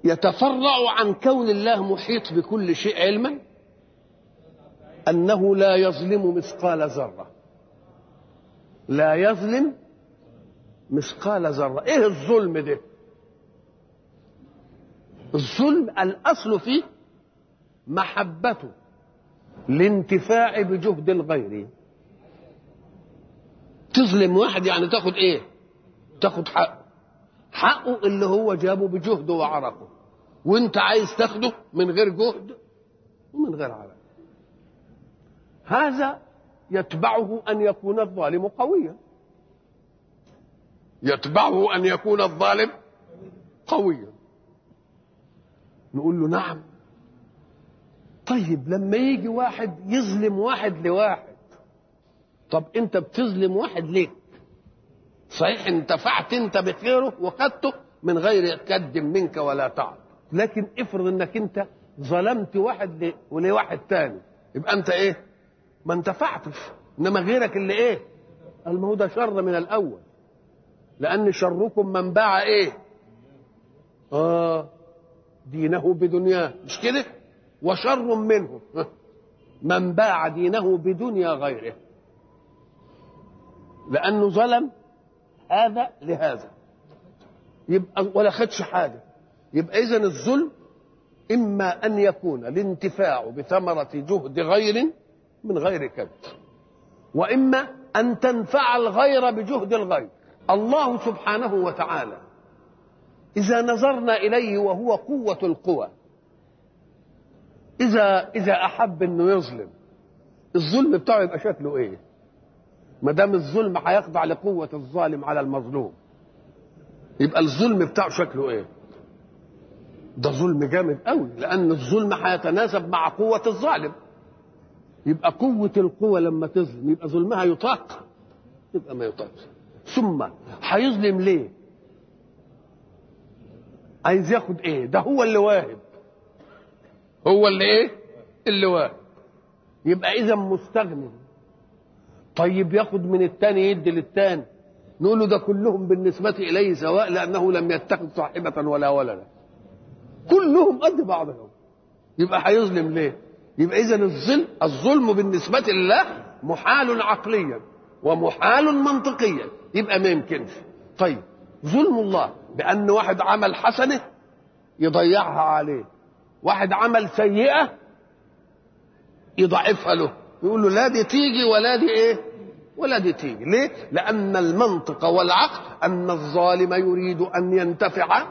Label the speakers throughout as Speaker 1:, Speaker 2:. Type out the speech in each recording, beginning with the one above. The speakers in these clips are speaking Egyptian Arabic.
Speaker 1: يتفرع عن كون الله محيط بكل شيء علما انه لا يظلم مثقال ذره لا يظلم مثقال ذره ايه الظلم ده الظلم الاصل فيه محبته الانتفاع بجهد الغير تظلم واحد يعني تاخد ايه تاخد حقه حقه اللي هو جابه بجهده وعرقه وانت عايز تاخده من غير جهد ومن غير عرق هذا يتبعه ان يكون الظالم قويا يتبعه ان يكون الظالم قويا نقول له نعم طيب لما يجي واحد يظلم واحد لواحد طب انت بتظلم واحد ليه صحيح انتفعت انت بخيره وخدته من غير كد منك ولا تعب لكن افرض انك انت ظلمت واحد ل... ولواحد تاني يبقى انت ايه ما انتفعتش انما غيرك اللي ايه قال ما هو ده شر من الاول لان شركم من باع ايه اه دينه بدنياه مش كده وشر منه من باع دينه بدنيا غيره لانه ظلم هذا لهذا يبقى ولا خدش حاجه يبقى اذا الظلم اما ان يكون الانتفاع بثمره جهد غير من غير كد واما ان تنفع الغير بجهد الغير الله سبحانه وتعالى اذا نظرنا اليه وهو قوه القوى اذا اذا احب انه يظلم الظلم بتاعه يبقى شكله ايه ما دام الظلم هيخضع لقوه الظالم على المظلوم يبقى الظلم بتاعه شكله ايه ده ظلم جامد قوي لان الظلم هيتناسب مع قوه الظالم يبقى قوه القوه لما تظلم يبقى ظلمها يطاق يبقى ما يطاقش ثم هيظلم ليه عايز ياخد ايه ده هو اللي واهب هو اللي ايه اللي واهب يبقى اذا مستغني طيب ياخد من التاني يدي للتاني نقول له ده كلهم بالنسبة إليه سواء لأنه لم يتخذ صاحبة ولا ولدا كلهم قد بعضهم يبقى هيظلم ليه يبقى إذا الظلم الظلم بالنسبة لله محال عقليا ومحال منطقيا يبقى ما يمكنش طيب ظلم الله بأن واحد عمل حسنة يضيعها عليه واحد عمل سيئة يضعفها له يقول له لا دي تيجي ولا دي ايه ولا دي تيجي ليه لأن المنطق والعقل أن الظالم يريد أن ينتفع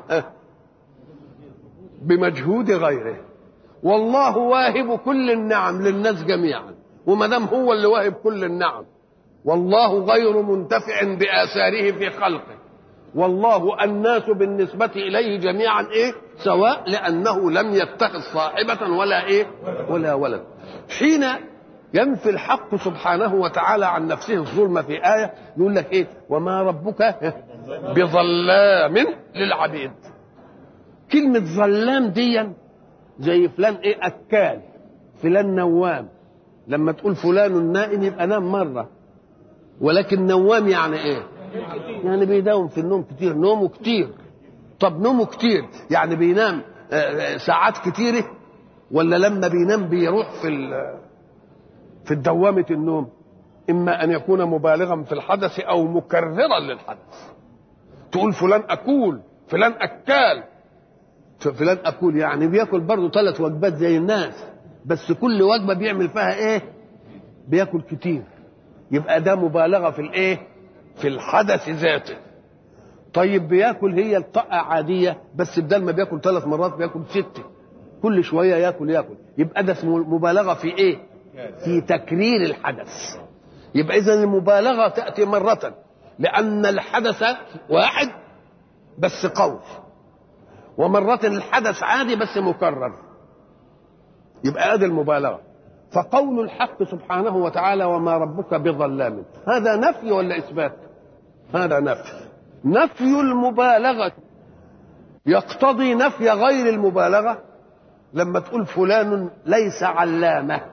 Speaker 1: بمجهود غيره والله واهب كل النعم للناس جميعا وما دام هو اللي واهب كل النعم والله غير منتفع بآثاره في خلقه والله الناس بالنسبة إليه جميعا إيه سواء لأنه لم يتخذ صاحبة ولا إيه ولا ولد حين ينفي الحق سبحانه وتعالى عن نفسه الظلم في آية يقول لك إيه وما ربك بظلام للعبيد كلمة ظلام دي زي فلان إيه أكال فلان نوام لما تقول فلان نائم يبقى نام مرة ولكن نوام يعني إيه يعني بيداوم في النوم كتير نومه كتير طب نومه كتير يعني بينام ساعات كتيرة ولا لما بينام بيروح في في دوامة النوم إما أن يكون مبالغا في الحدث أو مكررا للحدث تقول فلان أكول فلان أكال فلان أكول يعني بياكل برضه ثلاث وجبات زي الناس بس كل وجبة بيعمل فيها إيه بياكل كتير يبقى ده مبالغة في الإيه في الحدث ذاته طيب بياكل هي الطاقة عادية بس بدل ما بياكل ثلاث مرات بياكل ستة كل شوية ياكل ياكل يبقى ده اسمه مبالغة في ايه في تكرير الحدث يبقى اذا المبالغة تأتي مرة لأن الحدث واحد بس قول ومرة الحدث عادي بس مكرر يبقى ادي المبالغة فقول الحق سبحانه وتعالى وما ربك بظلام هذا نفي ولا اثبات هذا نفي نفي المبالغه يقتضي نفي غير المبالغه لما تقول فلان ليس علامه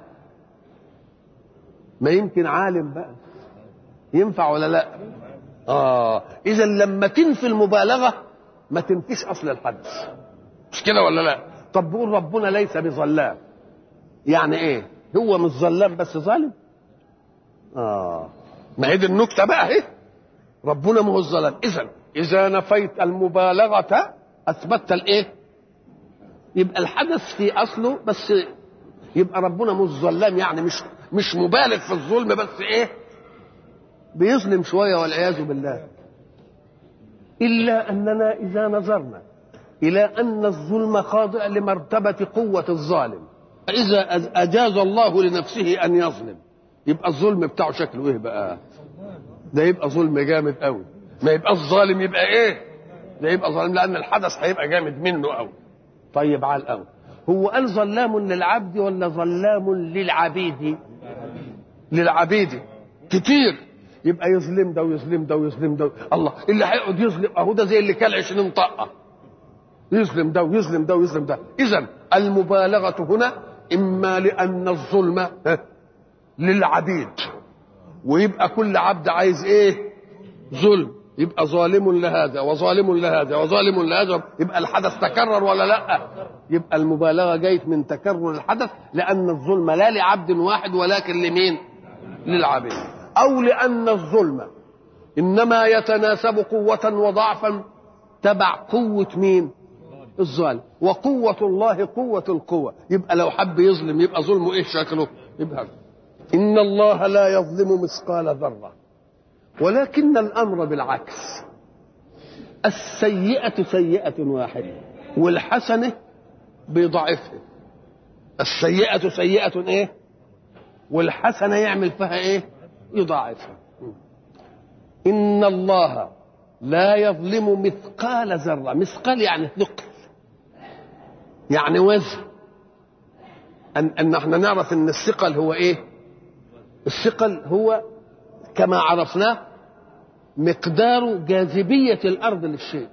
Speaker 1: ما يمكن عالم بقى ينفع ولا لا اه اذا لما تنفي المبالغه ما تنفيش اصل الحدث مش كده ولا لا طب بيقول ربنا ليس بظلام يعني ايه هو مش ظلام بس ظالم اه ما هي دي النكته بقى اهي ربنا ما هو الظلام اذا اذا نفيت المبالغه اثبتت الايه يبقى الحدث في اصله بس يبقى ربنا مش ظلام يعني مش مش مبالغ في الظلم بس ايه بيظلم شويه والعياذ بالله الا اننا اذا نظرنا الى ان الظلم خاضع لمرتبه قوه الظالم فاذا اجاز الله لنفسه ان يظلم يبقى الظلم بتاعه شكله ايه بقى ده يبقى ظلم جامد قوي ما يبقى الظالم يبقى ايه ده يبقى ظالم لان الحدث هيبقى جامد منه قوي طيب على الاول هو قال ظلام للعبد ولا ظلام للعبيد للعبيد كتير يبقى يظلم ده ويظلم ده ويظلم ده الله اللي هيقعد يظلم اهو ده زي اللي كان 20 طقه يظلم ده ويظلم ده ويظلم ده اذا المبالغه هنا اما لان الظلم للعبيد ويبقى كل عبد عايز ايه ظلم يبقى ظالم لهذا وظالم لهذا وظالم لهذا يبقى الحدث تكرر ولا لا يبقى المبالغه جايت من تكرر الحدث لان الظلم لا لعبد واحد ولكن لمين للعبيد او لان الظلم انما يتناسب قوه وضعفا تبع قوه مين الظالم وقوه الله قوه القوه يبقى لو حب يظلم يبقى ظلمه ايه شكله يبقى ان الله لا يظلم مثقال ذره ولكن الامر بالعكس السيئه سيئه واحده والحسنه بيضعفها السيئه سيئه ايه والحسنه يعمل فيها ايه يضاعفها ان الله لا يظلم مثقال ذره مثقال يعني ثقل يعني وزن ان ان احنا نعرف ان الثقل هو ايه الثقل هو كما عرفناه مقدار جاذبية الأرض للشيء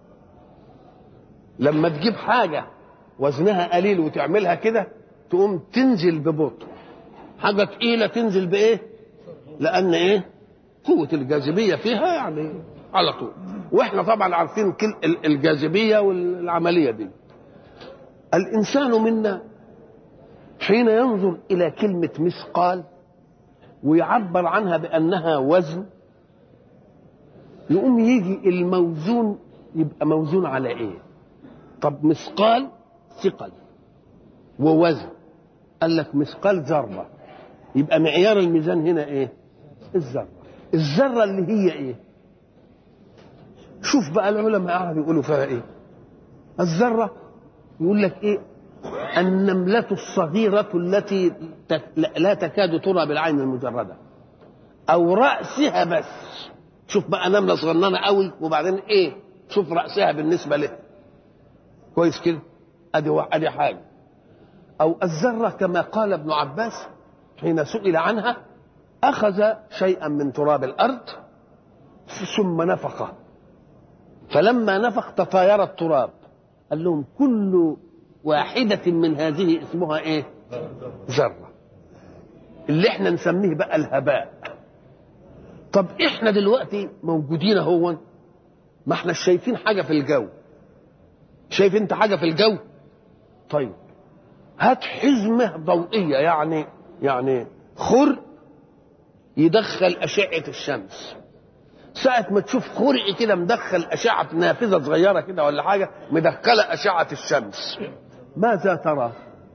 Speaker 1: لما تجيب حاجة وزنها قليل وتعملها كده تقوم تنزل ببطء حاجة تقيلة تنزل بإيه لأن إيه قوة الجاذبية فيها يعني على طول وإحنا طبعا عارفين كل الجاذبية والعملية دي الإنسان منا حين ينظر إلى كلمة مثقال ويعبر عنها بأنها وزن يقوم يجي الموزون يبقى موزون على ايه طب مثقال ثقل ووزن قال لك مثقال ذره يبقى معيار الميزان هنا ايه الذره الذره اللي هي ايه شوف بقى العلماء قاعدوا يقولوا فيها ايه الذره يقول لك ايه النملة الصغيرة التي لا تكاد ترى بالعين المجردة أو رأسها بس شوف بقى نملة صغننة قوي وبعدين إيه شوف رأسها بالنسبة له كويس كده أدي أدي حاجة أو الذرة كما قال ابن عباس حين سئل عنها أخذ شيئا من تراب الأرض ثم نفخه فلما نفخ تطاير التراب قال لهم كل واحدة من هذه اسمها ايه ذرة اللي احنا نسميه بقى الهباء طب احنا دلوقتي موجودين اهو ما احنا شايفين حاجة في الجو شايف انت حاجة في الجو طيب هات حزمة ضوئية يعني يعني خرق يدخل أشعة الشمس ساعة ما تشوف خرق كده مدخل أشعة نافذة صغيرة كده ولا حاجة مدخلة أشعة الشمس ماذا ترى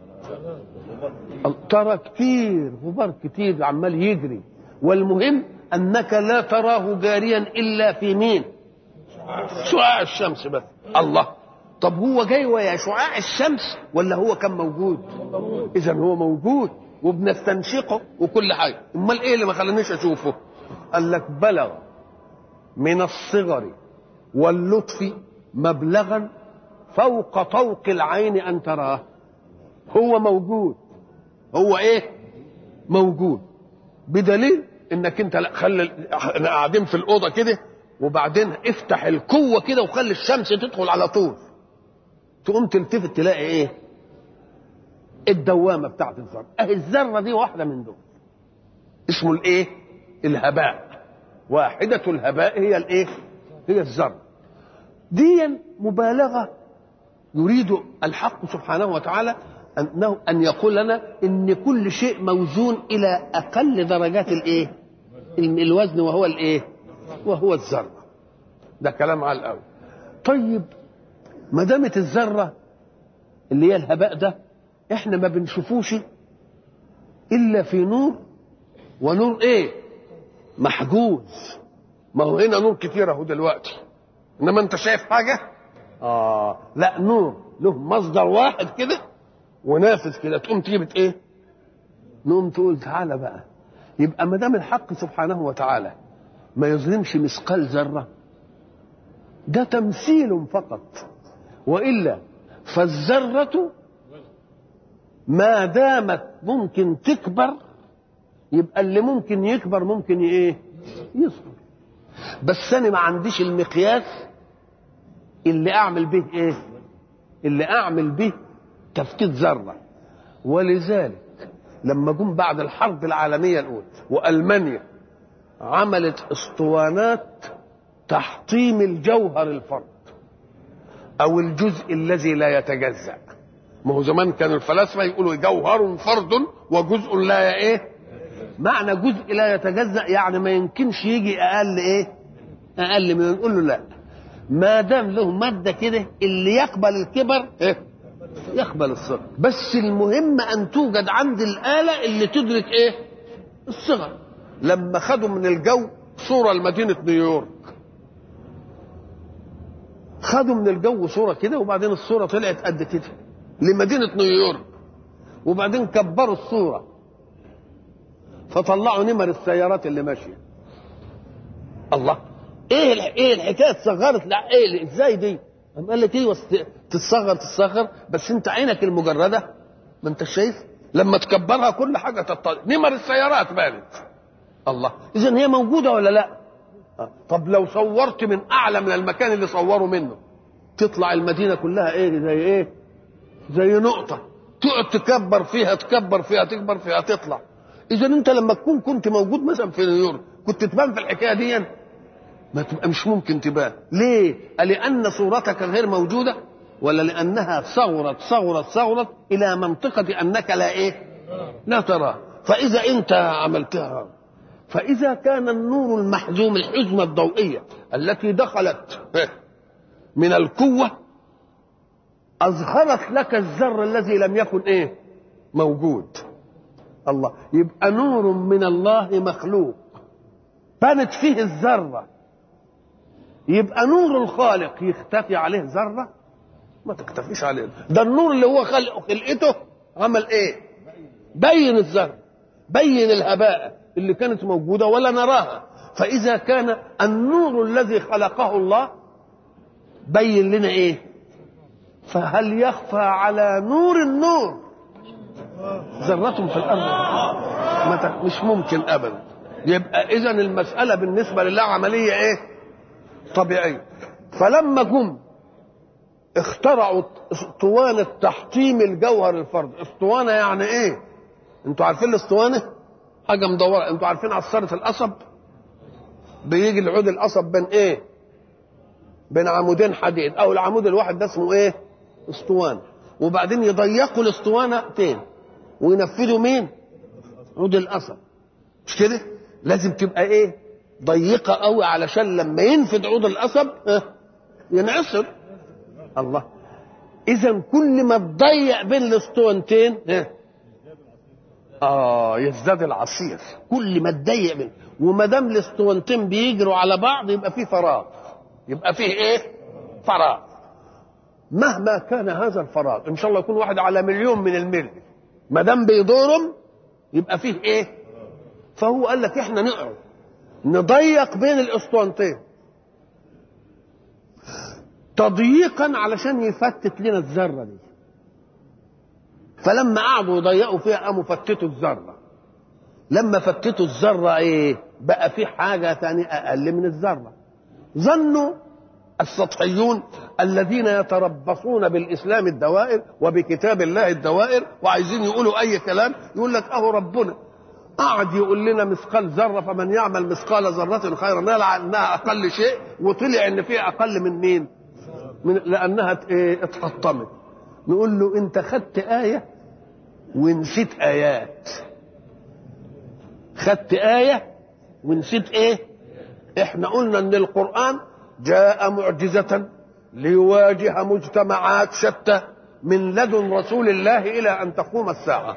Speaker 1: ترى كتير غبار كتير عمال يجري والمهم انك لا تراه جاريا الا في مين شعاع الشمس بس الله طب هو جاي ويا شعاع الشمس ولا هو كان موجود اذا هو موجود وبنستنشقه وكل حاجه امال ايه اللي ما خلانيش اشوفه قال لك بلغ من الصغر واللطف مبلغا فوق طوق العين ان تراه هو موجود هو ايه موجود بدليل انك انت لا خلي احنا قاعدين في الاوضه كده وبعدين افتح القوه كده وخلي الشمس تدخل على طول تقوم تلتفت تلاقي ايه الدوامه بتاعت الذره اهي الذره دي واحده من دول اسمه الايه الهباء واحده الهباء هي الايه هي الذره دي مبالغه يريد الحق سبحانه وتعالى انه ان يقول لنا ان كل شيء موزون الى اقل درجات الايه؟ الوزن وهو الايه؟ وهو الذره. ده كلام على الاول. طيب ما دامت الذره اللي هي الهباء ده احنا ما بنشوفوش الا في نور ونور ايه؟ محجوز. ما هو هنا نور كتير اهو دلوقتي. انما انت شايف حاجه؟ اه لا نور له مصدر واحد كده ونافذ كده تقوم تيجي بت ايه؟ نقوم تقول تعالى بقى يبقى ما دام الحق سبحانه وتعالى ما يظلمش مثقال ذره ده تمثيل فقط والا فالذره ما دامت ممكن تكبر يبقى اللي ممكن يكبر ممكن ايه؟ يصغر بس انا ما عنديش المقياس اللي اعمل به ايه؟ اللي اعمل به تفتيت ذره ولذلك لما جم بعد الحرب العالميه الاولى والمانيا عملت اسطوانات تحطيم الجوهر الفرد او الجزء الذي لا يتجزا ما هو زمان كان الفلاسفه يقولوا جوهر فرد وجزء لا ايه معنى جزء لا يتجزا يعني ما يمكنش يجي اقل ايه اقل من نقول له لا ما دام له ماده كده اللي يقبل الكبر إيه؟ يقبل الصغر بس المهم ان توجد عند الاله اللي تدرك ايه الصغر لما خدوا من الجو صوره لمدينه نيويورك خدوا من الجو صوره كده وبعدين الصوره طلعت قد كده لمدينه نيويورك وبعدين كبروا الصوره فطلعوا نمر السيارات اللي ماشيه الله ايه ايه الحكايه اتصغرت لا ايه ازاي دي قام قال لك ايوه تتصغر تتصغر بس انت عينك المجرده ما انت شايف لما تكبرها كل حاجه تطلع نمر السيارات بانت الله اذا هي موجوده ولا لا آه. طب لو صورت من اعلى من المكان اللي صوروا منه تطلع المدينه كلها ايه زي ايه زي نقطه تقعد تكبر فيها تكبر فيها تكبر فيها تطلع اذا انت لما تكون كنت موجود مثلا في نيويورك كنت تبان في الحكايه دي ما تبقى مش ممكن تبان ليه لان صورتك غير موجوده ولا لانها صغرت صغرت صغرت الى منطقه انك لا ايه لا ترى فاذا انت عملتها فاذا كان النور المحزوم الحزمه الضوئيه التي دخلت من القوه اظهرت لك الذر الذي لم يكن ايه موجود الله يبقى نور من الله مخلوق بانت فيه الذره يبقى نور الخالق يختفي عليه ذره ما تختفيش عليه ده النور اللي هو خلقه خلقته عمل ايه بين الذره بين الهباء اللي كانت موجوده ولا نراها فاذا كان النور الذي خلقه الله بين لنا ايه فهل يخفى على نور النور ذرة في الأرض مش ممكن أبدا يبقى إذا المسألة بالنسبة لله عملية إيه؟ طبيعية فلما جم اخترعوا اسطوانة تحطيم الجوهر الفردي اسطوانة يعني ايه انتوا عارفين الاسطوانة حاجة مدورة انتوا عارفين عصارة القصب بيجي العود القصب بين ايه بين عمودين حديد او العمود الواحد ده اسمه ايه اسطوانة وبعدين يضيقوا الاسطوانتين وينفذوا مين عود القصب مش كده لازم تبقى ايه ضيقة قوي علشان لما ينفد عود القصب ينعصر الله اذا كل ما تضيق بين الاسطوانتين اه يزداد العصير كل ما تضيق بين وما دام الاسطوانتين بيجروا على بعض يبقى فيه فراغ يبقى فيه ايه فراغ مهما كان هذا الفراغ ان شاء الله يكون واحد على مليون من الملي ما دام بيدورهم يبقى فيه ايه فهو قال لك احنا نقعد نضيق بين الاسطوانتين تضييقا علشان يفتت لنا الذره دي فلما قعدوا يضيقوا فيها قاموا فتتوا الذره لما فتتوا الذره ايه بقى في حاجه ثانيه اقل من الذره ظنوا السطحيون الذين يتربصون بالاسلام الدوائر وبكتاب الله الدوائر وعايزين يقولوا اي كلام يقول لك اهو ربنا قعد يقول لنا مثقال ذره فمن يعمل مثقال ذره خيرا نرى انها اقل شيء وطلع ان فيه اقل من مين؟ من لانها ايه اتحطمت نقول له انت خدت ايه ونسيت ايات خدت ايه ونسيت ايه احنا قلنا ان القران جاء معجزه ليواجه مجتمعات شتى من لدن رسول الله الى ان تقوم الساعه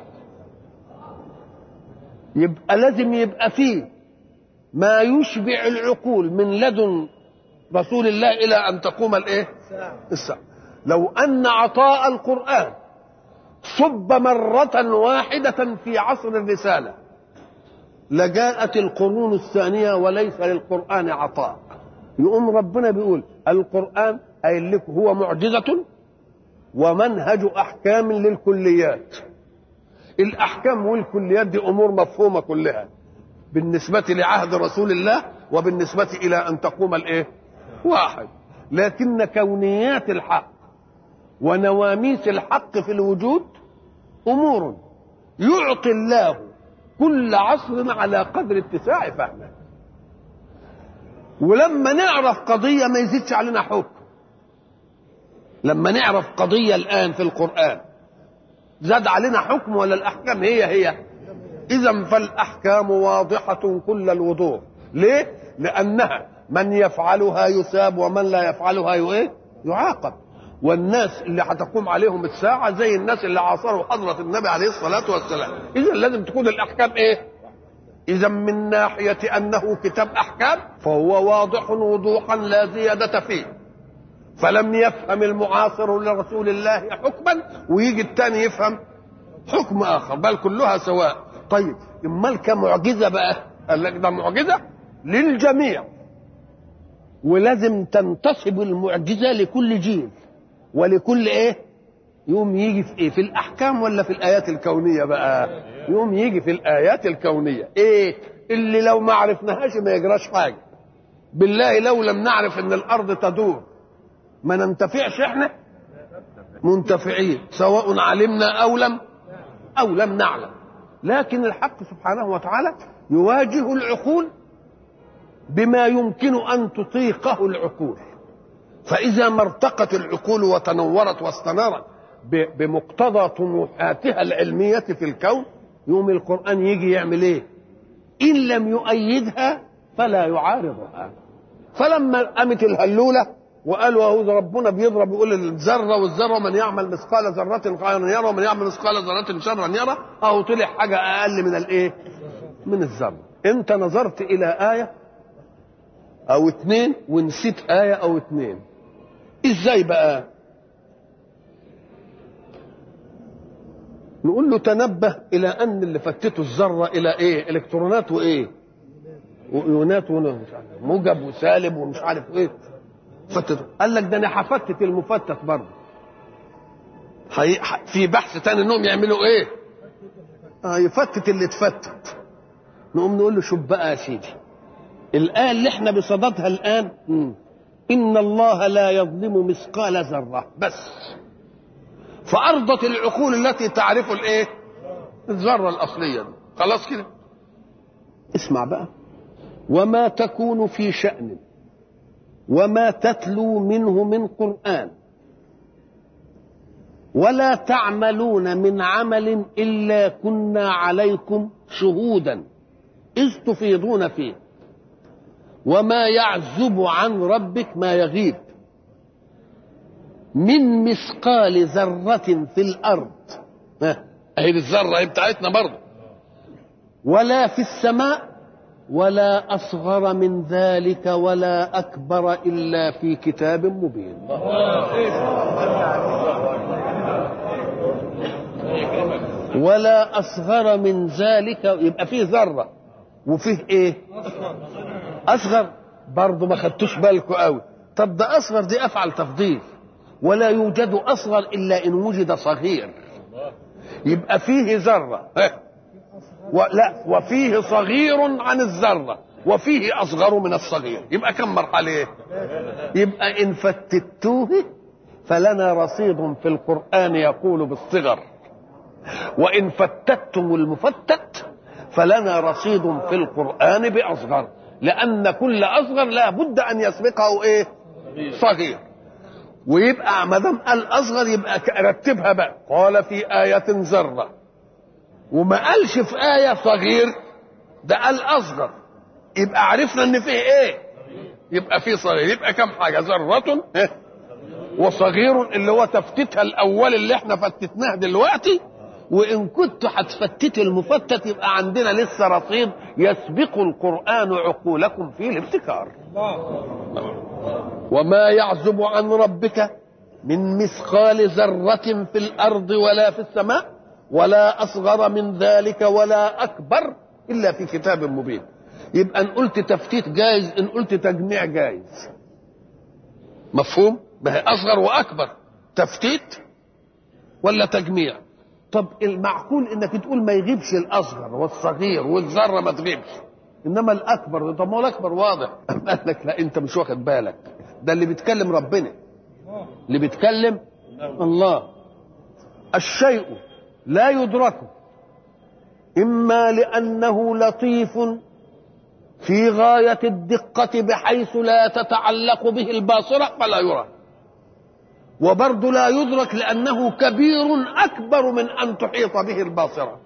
Speaker 1: يبقى لازم يبقى فيه ما يشبع العقول من لدن رسول الله الى ان تقوم الايه الساعه لو ان عطاء القران صب مره واحده في عصر الرساله لجاءت القرون الثانيه وليس للقران عطاء يقوم ربنا بيقول القران قايل لكم هو معجزه ومنهج احكام للكليات الاحكام والكليات دي امور مفهومه كلها بالنسبه لعهد رسول الله وبالنسبه الى ان تقوم الايه واحد لكن كونيات الحق ونواميس الحق في الوجود امور يعطي الله كل عصر على قدر اتساع فهمه ولما نعرف قضيه ما يزيدش علينا حكم لما نعرف قضيه الان في القران زاد علينا حكم ولا الاحكام هي هي اذا فالاحكام واضحه كل الوضوح ليه لانها من يفعلها يثاب ومن لا يفعلها ايه يعاقب والناس اللي هتقوم عليهم الساعة زي الناس اللي عاصروا حضرة النبي عليه الصلاة والسلام إذا لازم تكون الأحكام إيه إذا من ناحية أنه كتاب أحكام فهو واضح وضوحا لا زيادة فيه فلم يفهم المعاصر لرسول الله حكما ويجي الثاني يفهم حكم آخر بل كلها سواء طيب امال كمعجزة بقى قال لك ده معجزة للجميع ولازم تنتصب المعجزة لكل جيل ولكل ايه يوم يجي في ايه في الاحكام ولا في الايات الكونيه بقى يوم يجي في الايات الكونيه ايه اللي لو ما عرفناهاش ما يجراش حاجه بالله لو لم نعرف ان الارض تدور ما ننتفعش احنا منتفعين سواء علمنا او لم او لم نعلم لكن الحق سبحانه وتعالى يواجه العقول بما يمكن ان تطيقه العقول فإذا ما ارتقت العقول وتنورت واستنارت بمقتضى طموحاتها العلمية في الكون يوم القرآن يجي يعمل إيه؟ إن لم يؤيدها فلا يعارضها فلما قامت الهلولة وقالوا اهو ربنا بيضرب يقول الذرة والذرة من يعمل مثقال ذرة خيرا يرى ومن يعمل مثقال ذرة شرا يرى أو طلع حاجة أقل من الإيه؟ من الذرة أنت نظرت إلى آية أو اتنين ونسيت آية أو اتنين ازاي بقى نقول له تنبه الى ان اللي فتته الذره الى ايه الكترونات وايه وايونات موجب وسالب ومش عارف ايه فتت قال لك ده انا هفتت المفتت برضه حي... في بحث تاني انهم يعملوا ايه اه يفتت اللي اتفتت نقوم نقول له شوف بقى يا سيدي الايه اللي احنا بصددها الان مم. إن الله لا يظلم مثقال ذرة بس فأرضت العقول التي تعرف الإيه؟ الذرة الأصلية دي خلاص كده اسمع بقى وما تكون في شأن وما تتلو منه من قرآن ولا تعملون من عمل إلا كنا عليكم شهودا إذ تفيضون فيه وما يعزب عن ربك ما يغيب من مثقال ذرة في الأرض أهي الذرة بتاعتنا برضه ولا في السماء ولا أصغر من ذلك ولا أكبر إلا في كتاب مبين ولا أصغر من ذلك يبقى فيه ذرة وفيه إيه اصغر برضه ما خدتوش بالكم قوي طب ده اصغر دي افعل تفضيل ولا يوجد اصغر الا ان وجد صغير يبقى فيه ذره لا وفيه صغير عن الذره وفيه اصغر من الصغير يبقى كم مرحله يبقى ان فتتوه فلنا رصيد في القران يقول بالصغر وان فتتم المفتت فلنا رصيد في القران باصغر لأن كل أصغر لا بد أن يسبقه إيه؟ صغير ويبقى ما دام قال اصغر يبقى رتبها بقى قال في آية ذرة وما قالش في آية صغير ده قال أصغر يبقى عرفنا إن فيه إيه؟ يبقى فيه صغير يبقى كم حاجة ذرة إيه؟ وصغير اللي هو تفتيتها الأول اللي إحنا فتتناه دلوقتي وإن كنت هتفتت المفتت يبقى عندنا لسه رصيد يسبق القرآن عقولكم فيه الابتكار وما يعزب عن ربك من مثقال ذرة في الأرض ولا في السماء ولا أصغر من ذلك ولا أكبر إلا في كتاب مبين يبقى إن قلت تفتيت جايز إن قلت تجميع جايز مفهوم؟ ما هي أصغر وأكبر تفتيت ولا تجميع طب المعقول انك تقول ما يغيبش الاصغر والصغير والذره ما تغيبش انما الاكبر طب ما هو الاكبر واضح قال لك لا انت مش واخد بالك ده اللي بيتكلم ربنا اللي بيتكلم الله الشيء لا يدرك اما لانه لطيف في غايه الدقه بحيث لا تتعلق به الباصره فلا يرى وبرضه لا يدرك لأنه كبير أكبر من أن تحيط به الباصرة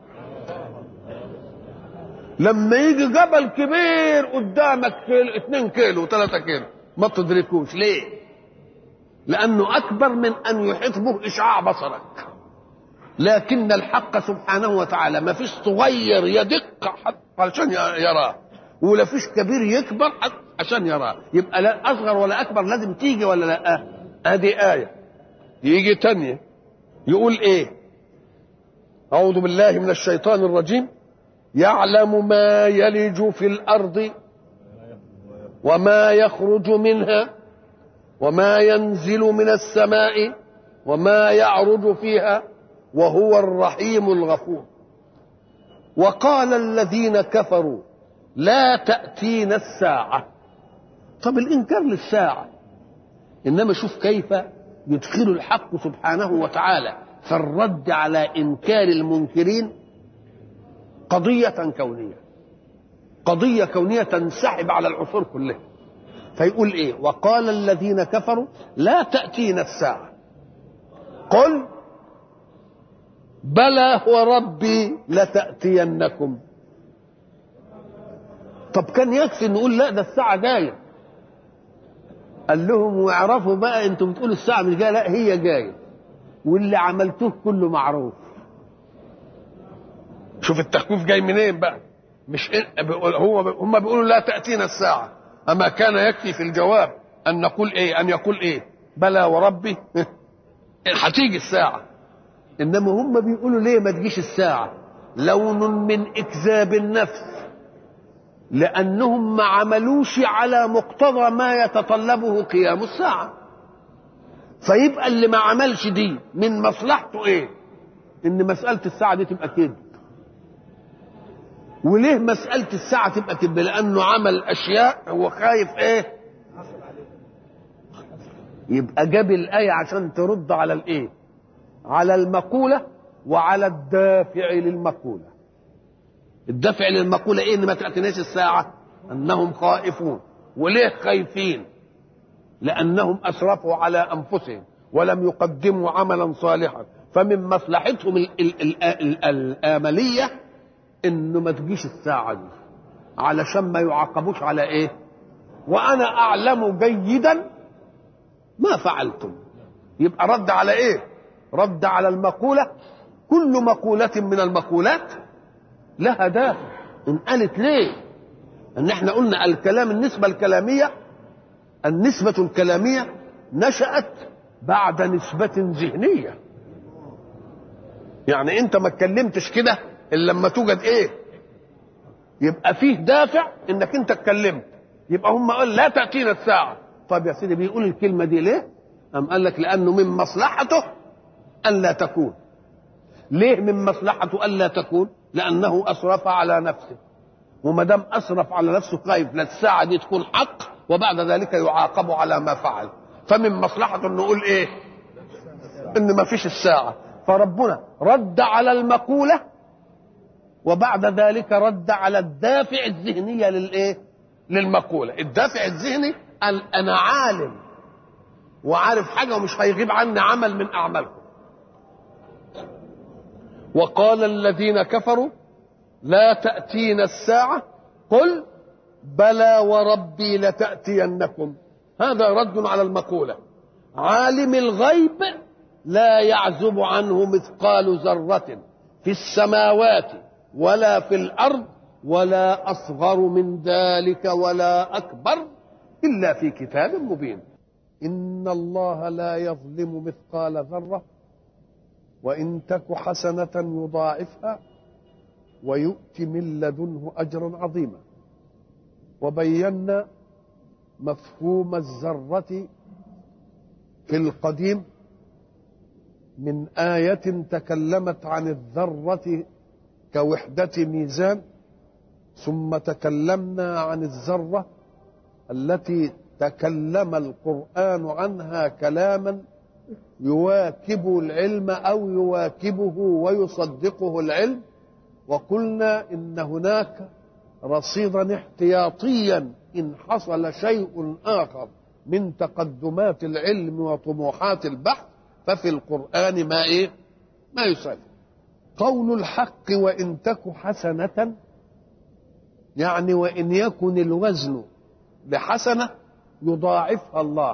Speaker 1: لما يجي جبل كبير قدامك كيلو 2 كيلو 3 كيلو ما تدركوش ليه لأنه أكبر من أن يحيط به إشعاع بصرك لكن الحق سبحانه وتعالى ما فيش صغير يدق عشان يراه ولا فيش كبير يكبر عشان يراه يبقى لا أصغر ولا أكبر لازم تيجي ولا لا هذه آية يجي تانية يقول ايه اعوذ بالله من الشيطان الرجيم يعلم ما يلج في الارض وما يخرج منها وما ينزل من السماء وما يعرج فيها وهو الرحيم الغفور وقال الذين كفروا لا تأتينا الساعة طب الإنكار للساعة إنما شوف كيف يدخل الحق سبحانه وتعالى في الرد على انكار المنكرين قضيه كونيه قضيه كونيه تنسحب على العصور كلها فيقول ايه وقال الذين كفروا لا تاتينا الساعه قل بلى وربي لتاتينكم طب كان يكفي نقول لا ده الساعه جايه قال لهم واعرفوا بقى انتم بتقولوا الساعه مش جايه لا هي جايه واللي عملتوه كله معروف شوف التخويف جاي منين بقى مش هو هم بيقولوا لا تاتينا الساعه اما كان يكفي في الجواب ان نقول ايه ان يقول ايه بلى وربي هتيجي الساعه انما هم بيقولوا ليه ما تجيش الساعه لون من اكذاب النفس لأنهم ما عملوش على مقتضى ما يتطلبه قيام الساعة فيبقى اللي ما عملش دي من مصلحته ايه ان مسألة الساعة دي تبقى كذب وليه مسألة الساعة تبقى كذب لأنه عمل أشياء هو خايف ايه يبقى جاب الآية عشان ترد على الايه على المقولة وعلى الدافع للمقولة الدفع للمقولة ايه ان ما تأتيناش الساعة انهم خائفون وليه خايفين لانهم اسرفوا على انفسهم ولم يقدموا عملا صالحا فمن مصلحتهم ال ال ال ال الآملية انه ما تجيش الساعة دي علشان ما يعاقبوش على ايه وانا اعلم جيدا ما فعلتم يبقى رد على ايه رد على المقولة كل مقولة من المقولات لها دافع ان قالت ليه ان احنا قلنا الكلام النسبة الكلامية النسبة الكلامية نشأت بعد نسبة ذهنية يعني انت ما اتكلمتش كده الا لما توجد ايه يبقى فيه دافع انك انت اتكلمت يبقى هم قال لا تأتينا الساعة طب يا سيدي بيقول الكلمة دي ليه أم قال لك لأنه من مصلحته أن لا تكون ليه من مصلحته أن لا تكون لأنه أسرف على نفسه وما دام أسرف على نفسه خايف لا الساعة دي تكون حق وبعد ذلك يعاقب على ما فعل فمن مصلحته أن نقول إيه إن ما فيش الساعة فربنا رد على المقولة وبعد ذلك رد على الدافع الذهنية للإيه للمقولة الدافع الذهني قال أنا عالم وعارف حاجة ومش هيغيب عني عمل من أعمالكم وقال الذين كفروا لا تأتينا الساعة قل بلى وربي لتأتينكم هذا رد على المقولة عالم الغيب لا يعزب عنه مثقال ذرة في السماوات ولا في الأرض ولا أصغر من ذلك ولا أكبر إلا في كتاب مبين إن الله لا يظلم مثقال ذرة وإن تك حسنة يضاعفها ويؤت من لدنه أجرا عظيما وبينا مفهوم الذرة في القديم من آية تكلمت عن الذرة كوحدة ميزان ثم تكلمنا عن الذرة التي تكلم القرآن عنها كلاما يواكب العلم أو يواكبه ويصدقه العلم وقلنا إن هناك رصيدا احتياطيا إن حصل شيء آخر من تقدمات العلم وطموحات البحث ففي القرآن ما إيه ما يسلم قول الحق وإن تك حسنة يعني وإن يكن الوزن بحسنة يضاعفها الله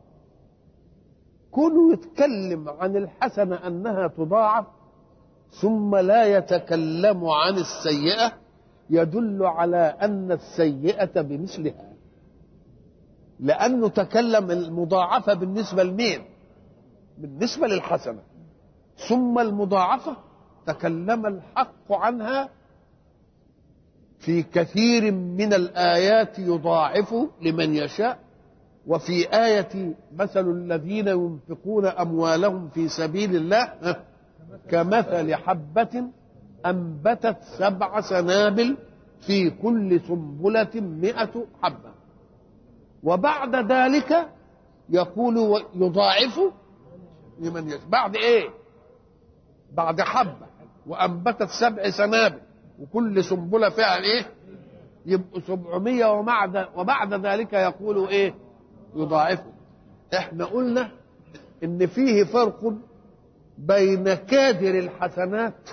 Speaker 1: كونه يتكلم عن الحسنة أنها تضاعف ثم لا يتكلم عن السيئة يدل على أن السيئة بمثلها لأنه تكلم المضاعفة بالنسبة لمين بالنسبة للحسنة ثم المضاعفة تكلم الحق عنها في كثير من الآيات يضاعف لمن يشاء وفي آية مثل الذين ينفقون أموالهم في سبيل الله كمثل حبة أنبتت سبع سنابل في كل سنبلة مئة حبة وبعد ذلك يقول يضاعف لمن يشاء بعد ايه بعد حبة وأنبتت سبع سنابل وكل سنبلة فيها ايه يبقوا سبعمية وبعد وبعد ذلك يقول ايه يضاعفه احنا قلنا ان فيه فرق بين كادر الحسنات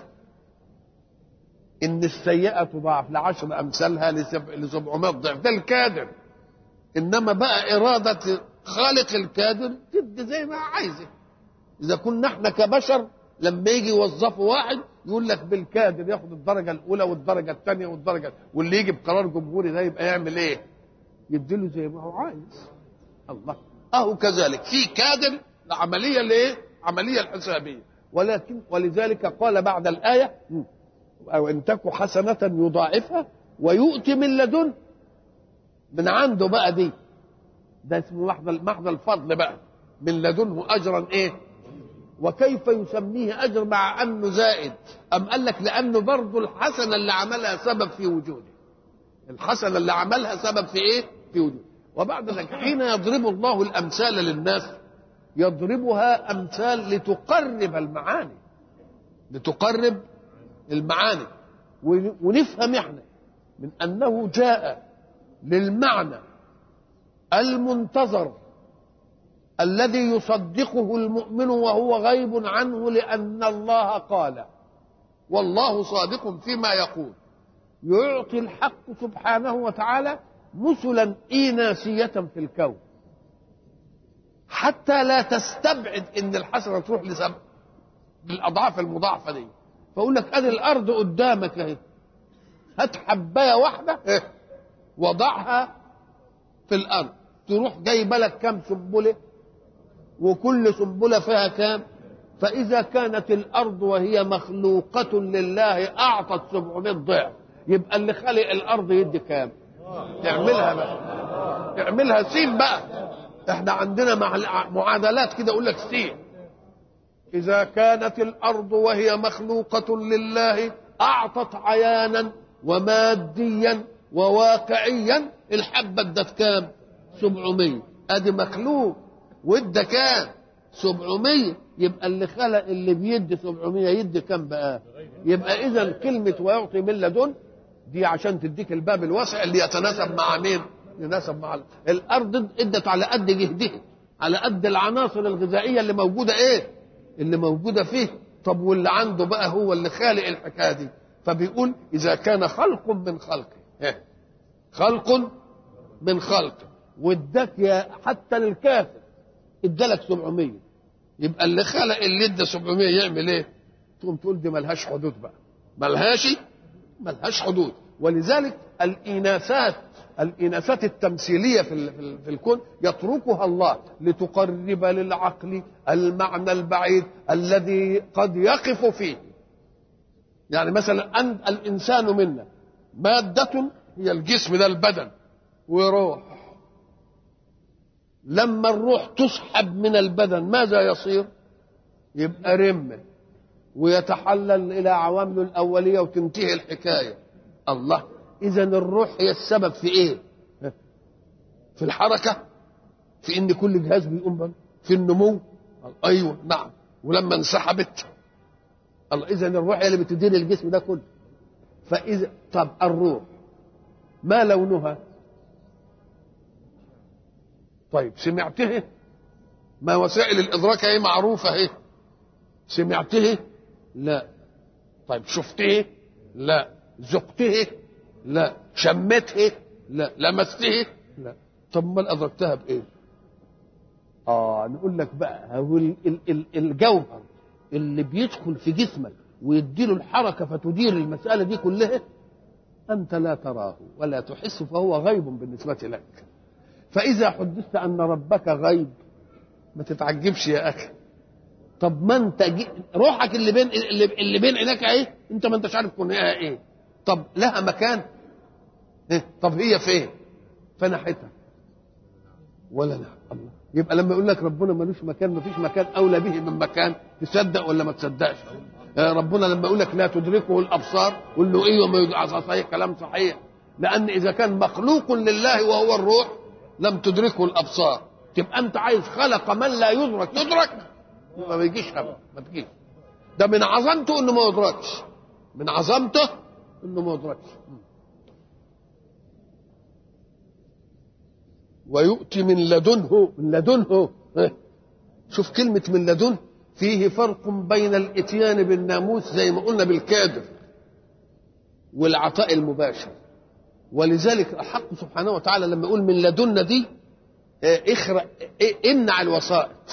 Speaker 1: ان السيئة تضاعف لعشر امثالها لسبعمائة ضعف ده الكادر انما بقى ارادة خالق الكادر تدي زي ما عايزه اذا كنا احنا كبشر لما يجي يوظفوا واحد يقول لك بالكادر ياخد الدرجة الأولى والدرجة الثانية والدرجة واللي يجي بقرار جمهوري ده يبقى يعمل إيه؟ يديله زي ما هو عايز الله أهو كذلك في كادر العملية الإيه؟ عملية الحسابية ولكن ولذلك قال بعد الآية أو إن تك حسنة يضاعفها ويؤتي من لدن من عنده بقى دي ده اسمه محض محض الفضل بقى من لدنه أجرا إيه؟ وكيف يسميه أجر مع أنه زائد أم قال لك لأنه برضه الحسنة اللي عملها سبب في وجوده الحسنة اللي عملها سبب في إيه في وجوده وبعد ذلك حين يضرب الله الأمثال للناس يضربها أمثال لتقرب المعاني لتقرب المعاني ونفهم احنا من أنه جاء للمعنى المنتظر الذي يصدقه المؤمن وهو غيب عنه لأن الله قال والله صادق فيما يقول يعطي الحق سبحانه وتعالى مثلا إيناسية في الكون حتى لا تستبعد ان الحسنه تروح لسبب بالاضعاف المضاعفه دي فاقول لك ادي الارض قدامك اهي هات حبايه واحده وضعها في الارض تروح جايبه لك كام سنبله وكل سنبله فيها كام فاذا كانت الارض وهي مخلوقه لله اعطت 700 ضعف يبقى اللي خلق الارض يدي كام اعملها بقى اعملها سين بقى احنا عندنا معادلات كده يقول لك سين اذا كانت الارض وهي مخلوقه لله اعطت عيانا وماديا وواقعيا الحبه ادت كام 700 ادي مخلوق وادى كام 700 يبقى اللي خلق اللي بيدي 700 يدي كام بقى يبقى اذا كلمه ويعطي من لدن دي عشان تديك الباب الواسع اللي يتناسب مع مين يناسب مع الارض ادت على قد جهدها على قد العناصر الغذائيه اللي موجوده ايه اللي موجوده فيه طب واللي عنده بقى هو اللي خالق الحكايه دي فبيقول اذا كان خلق من خلقه إيه؟ خلق من خلقه واداك يا حتى للكافر ادالك 700 يبقى اللي خلق اللي ادى 700 يعمل ايه؟ تقوم تقول دي ملهاش حدود بقى ملهاش ملهاش حدود ولذلك الإناثات الإناثات التمثيلية في, في, في الكون يتركها الله لتقرب للعقل المعنى البعيد الذي قد يقف فيه يعني مثلا أن الإنسان منا مادة هي الجسم ده البدن وروح لما الروح تسحب من البدن ماذا يصير يبقى رمه ويتحلل الى عوامله الاوليه وتنتهي الحكايه الله اذا الروح هي السبب في ايه في الحركه في ان كل جهاز بيقوم في النمو ايوه نعم ولما انسحبت الله اذا الروح هي اللي بتدير الجسم ده كله فاذا طب الروح ما لونها طيب سمعته ما وسائل الادراك هي معروفه اهي سمعته لا طيب شفته لا ذقته لا شمته لا لمسته لا طب ما ادركتها بايه اه نقول لك بقى هو ال- ال- ال- الجوهر اللي بيدخل في جسمك ويديله الحركه فتدير المساله دي كلها انت لا تراه ولا تحس فهو غيب بالنسبه لك فاذا حدثت ان ربك غيب ما تتعجبش يا اخي طب ما انت جي... روحك اللي بين اللي, اللي بين عينيك اهي انت ما انتش عارف كونها ايه طب لها مكان إيه؟ طب هي فين فنحتها ولا لا الله يبقى لما يقول لك ربنا ملوش مكان مفيش مكان اولى به من مكان تصدق ولا ما تصدقش آه ربنا لما يقول لك لا تدركه الابصار قول له ايوه ما يدعى صحيح كلام صحيح لان اذا كان مخلوق لله وهو الروح لم تدركه الابصار تبقى انت عايز خلق من لا يدرك يدرك ما بيجيش ابدا ما تجيش ده من عظمته انه ما يدركش من عظمته انه ما يدركش ويؤتي من لدنه من لدنه إيه؟ شوف كلمة من لدنه فيه فرق بين الاتيان بالناموس زي ما قلنا بالكادر والعطاء المباشر ولذلك الحق سبحانه وتعالى لما يقول من لدنا دي إيه اخرق إيه امنع الوسائط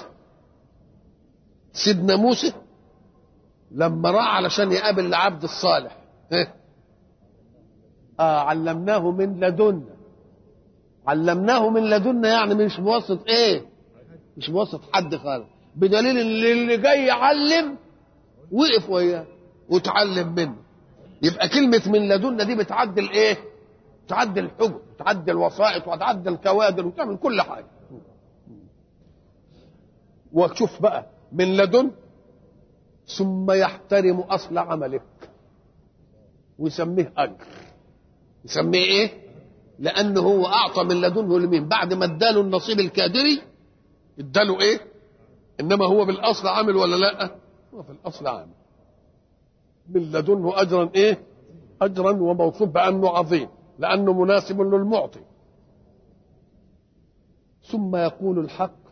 Speaker 1: سيدنا موسى لما راح علشان يقابل العبد الصالح إيه؟ آه علمناه من لدنا علمناه من لدنا يعني مش بواسطة ايه مش بواسطة حد خالص بدليل ان اللي جاي يعلم وقف وياه وتعلم منه يبقى كلمة من لدنا دي بتعدل ايه تعدل الحجج تعدل الوسائط وتعدل الكوادر وتعمل كل حاجة وشوف بقى من لدن ثم يحترم اصل عملك ويسميه اجر يسميه ايه لانه هو اعطى من لدنه لمين بعد ما اداله النصيب الكادري اداله ايه انما هو بالاصل عامل ولا لا هو في الاصل عامل من لدنه اجرا ايه اجرا وموصوف بانه عظيم لانه مناسب للمعطي ثم يقول الحق